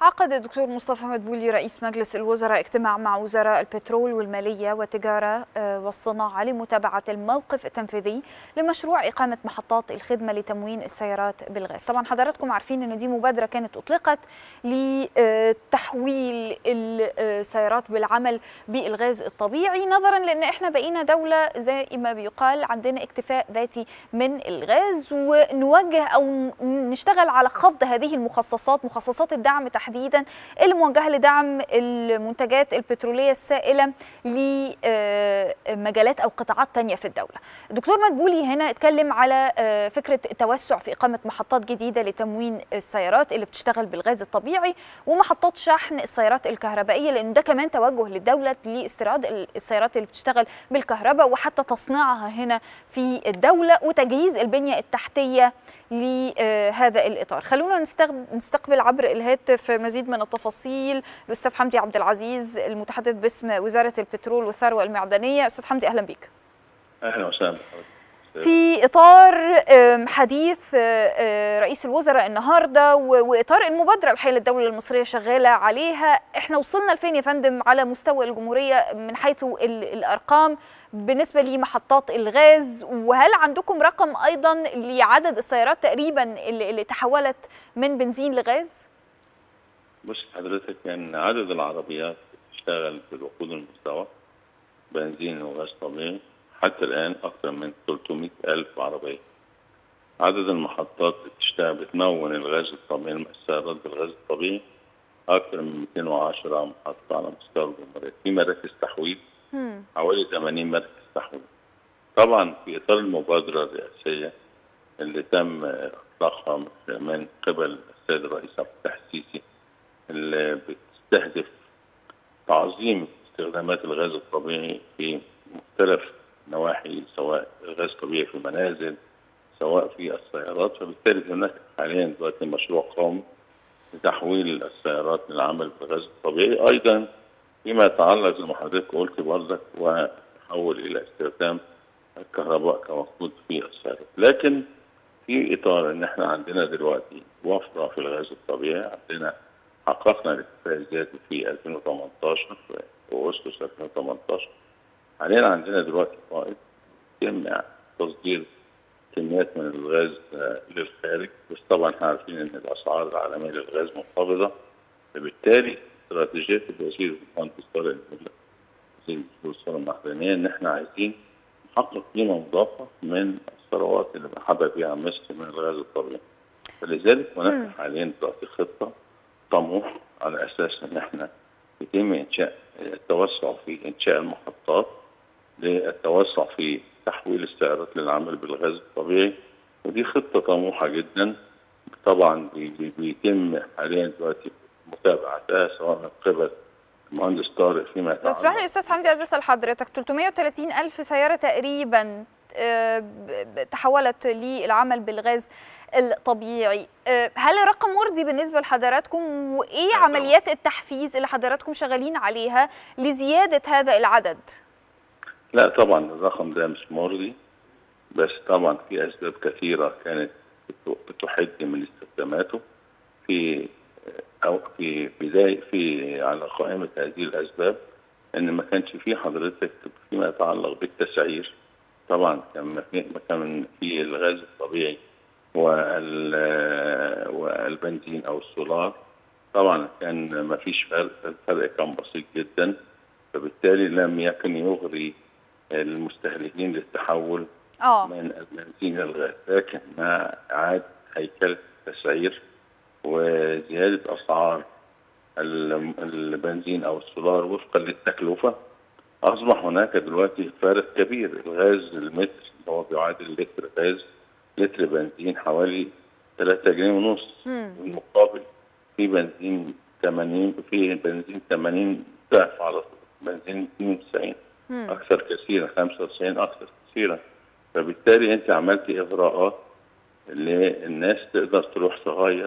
عقد الدكتور مصطفى مدبولي رئيس مجلس الوزراء اجتماع مع وزراء البترول والمالية والتجارة والصناعة لمتابعة الموقف التنفيذي لمشروع إقامة محطات الخدمة لتموين السيارات بالغاز طبعا حضراتكم عارفين أن دي مبادرة كانت أطلقت لتحويل السيارات بالعمل بالغاز الطبيعي نظرا لأن احنا بقينا دولة زي ما بيقال عندنا اكتفاء ذاتي من الغاز ونوجه أو نشتغل على خفض هذه المخصصات مخصصات الدعم تحديدا اللي موجهه لدعم المنتجات البتروليه السائله لمجالات او قطاعات تانية في الدوله. الدكتور مدبولي هنا اتكلم على فكره التوسع في اقامه محطات جديده لتموين السيارات اللي بتشتغل بالغاز الطبيعي ومحطات شحن السيارات الكهربائيه لان ده كمان توجه للدوله لاستيراد السيارات اللي بتشتغل بالكهرباء وحتى تصنيعها هنا في الدوله وتجهيز البنيه التحتيه لهذا الاطار. خلونا نستقبل عبر الهاتف مزيد من التفاصيل الاستاذ حمدي عبد العزيز المتحدث باسم وزاره البترول والثروه المعدنيه استاذ حمدي اهلا بك اهلا وسهلا في اطار حديث رئيس الوزراء النهارده واطار المبادره الحقيقه الدوله المصريه شغاله عليها احنا وصلنا لفين يا فندم على مستوى الجمهوريه من حيث الارقام بالنسبه لمحطات الغاز وهل عندكم رقم ايضا لعدد السيارات تقريبا اللي تحولت من بنزين لغاز؟ بص حضرتك كان عدد العربيات بتشتغل في الوقود المستوى بنزين وغاز طبيعي حتى الآن أكثر من 300 ألف عربية عدد المحطات اللي بتشتغل بتمون الغاز الطبيعي السيارات بالغاز الطبيعي أكثر من 210 محطة على مستوى الجمهورية في مراكز تحويل حوالي 80 مركز تحويل طبعا في إطار المبادرة الرئاسية اللي تم إطلاقها من قبل السيد الرئيس عبد الفتاح السيسي اللي بتستهدف تعظيم استخدامات الغاز الطبيعي في مختلف نواحي سواء الغاز الطبيعي في المنازل سواء في السيارات فبالتالي هناك حاليا دلوقتي مشروع قومي لتحويل السيارات للعمل بالغاز الطبيعي ايضا فيما يتعلق زي ما حضرتك قلت برضك وتحول الى استخدام الكهرباء كوقود في السيارات لكن في اطار ان احنا عندنا دلوقتي وفره في الغاز الطبيعي عندنا حققنا الاكتفاء الذاتي في 2018 في اغسطس 2018 حاليا عندنا دلوقتي فائض يتم تصدير كميات من الغاز للخارج بس طبعا احنا عارفين ان الاسعار العالميه للغاز منخفضه فبالتالي استراتيجيه الوزير المهندس طارق الملا وزير الثروه المعدنيه ان احنا عايزين نحقق قيمه مضافه من الثروات اللي بنحضر بيها مصر من الغاز الطبيعي فلذلك هناك حاليا دلوقتي خطه طموح على اساس ان احنا يتم انشاء التوسع في انشاء المحطات للتوسع في تحويل السيارات للعمل بالغاز الطبيعي ودي خطه طموحه جدا طبعا بيتم حاليا دلوقتي متابعتها سواء من قبل المهندس طارق فيما يتعلق بس اسمح لي استاذ حمدي عايز اسال حضرتك 330 الف سياره تقريبا تحولت للعمل بالغاز الطبيعي هل الرقم مرضي بالنسبه لحضراتكم وايه عمليات التحفيز اللي حضراتكم شغالين عليها لزياده هذا العدد لا طبعا الرقم ده مش مرضي بس طبعا في اسباب كثيره كانت بتحد من استخداماته في او في بدايه في على قائمه هذه الاسباب ان ما كانش في حضرتك فيما يتعلق بالتسعير طبعا كان كان في الغاز الطبيعي والبنزين او السولار طبعا كان ما فيش فرق الفرق كان بسيط جدا فبالتالي لم يكن يغري المستهلكين للتحول أوه. من البنزين للغاز لكن مع عاد هيكله التسعير وزياده اسعار البنزين او السولار وفقا للتكلفه اصبح هناك دلوقتي فارق كبير الغاز المتر اللي هو بيعادل لتر غاز لتر بنزين حوالي 3 جنيه ونص بالمقابل في بنزين 80 في بنزين 80 ضعف على طول بنزين 92 اكثر كثيرا 95 اكثر كثيرا فبالتالي انت عملتي اغراءات اللي الناس تقدر تروح تغير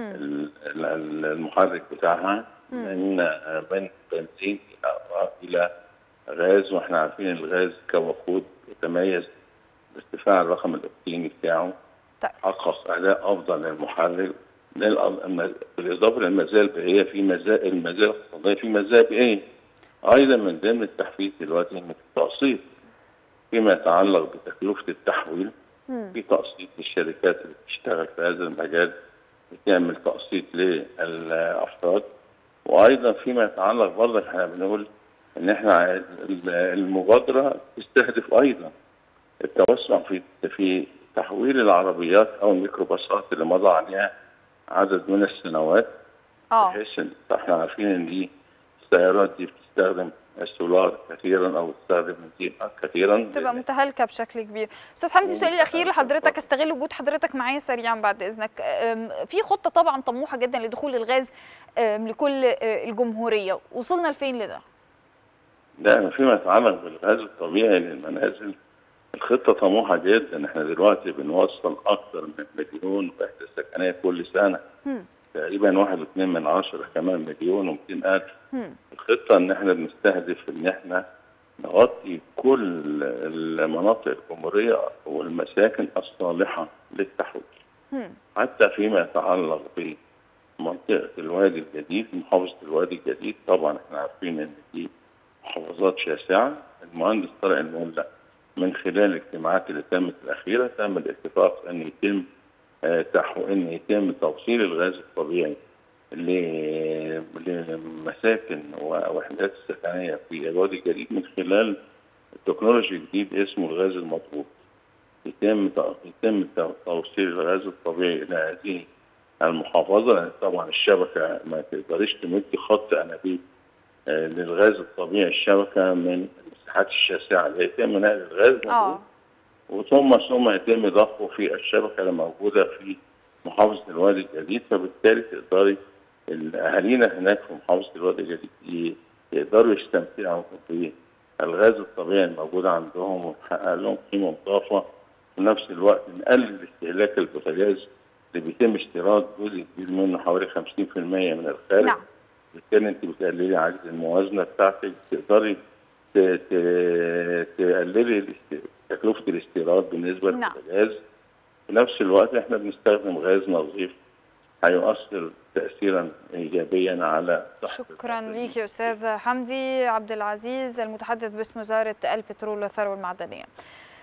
المحرك بتاعها من من بنزين الى غاز واحنا عارفين الغاز كوقود يتميز بارتفاع الرقم الاقليمي بتاعه طيب. حقق اداء افضل للمحرك بالاضافه للمزايا البيئيه في مزايا المزايا الاقتصاديه في مزايا بيئيه ايضا من ضمن التحفيز دلوقتي ان التقسيط فيما يتعلق بتكلفه التحويل في تقسيط للشركات اللي بتشتغل في هذا المجال بتعمل تقسيط للافراد وايضا فيما يتعلق برضك احنا بنقول ان احنا المبادره تستهدف ايضا التوسع في في تحويل العربيات او الميكروباصات اللي مضى عليها عدد من السنوات اه بحيث ان احنا عارفين ان دي السيارات دي بتستخدم السولار كثيرا او تستخدم بنزين كثيرا تبقى متهالكه بشكل كبير استاذ حمدي السؤال الاخير لحضرتك استغل وجود حضرتك معايا سريعا بعد اذنك أم، في خطه طبعا طموحه جدا لدخول الغاز أم، لكل أه، الجمهوريه وصلنا لفين لده ده فيما يتعلق بالغاز الطبيعي للمنازل الخطه طموحه جدا احنا دلوقتي بنوصل اكثر من مليون وحده سكنيه كل سنه هم، تقريبا واحد واتنين من عشرة كمان مليون ومئتين ألف هم، الخطة إن إحنا بنستهدف إن إحنا نغطي كل المناطق الجمهورية والمساكن الصالحة للتحويل هم، حتى فيما يتعلق بمنطقة الوادي الجديد محافظة الوادي الجديد طبعا إحنا عارفين إن دي محافظات شاسعة المهندس طارق المولى من خلال الاجتماعات اللي تمت الأخيرة تم الاتفاق أن يتم آه، تحو... أن يتم توصيل الغاز الطبيعي ل- لمساكن ووحدات السكنية في الوادي الجديد من خلال تكنولوجي جديد اسمه الغاز المضغوط يتم ت- يتم ت- توصيل الغاز الطبيعي إلى هذه المحافظة لأن طبعا الشبكة ما تقدرش تمد خط أنابيب آه، للغاز الطبيعي الشبكة من المساحات الشاسعة اللي يتم نقل الغاز مضغوط اه وثم ثم يتم ضخه في الشبكه اللي موجوده في محافظه الوادي الجديد فبالتالي تقدري اهالينا هناك في محافظه الوادي الجديد ي- يقدروا يستمتعوا بالغاز الطبيعي الموجود عندهم ونحقق لهم قيمه مضافه في نفس الوقت نقلل استهلاك البوتاجاز اللي بيتم استيراد جزء كبير منه حوالي 50% من الخارج نعم بالتالي انت بتقللي عجز الموازنه بتاعتك تقدري ت- ت- تقللي الاست- تكلفه الاستيراد بالنسبه نعم. للغاز في نفس الوقت احنا بنستخدم غاز نظيف هيؤثر تاثيرا ايجابيا على صحه شكرا البشر. ليك يا استاذ حمدي عبد العزيز المتحدث باسم وزاره البترول والثروه المعدنيه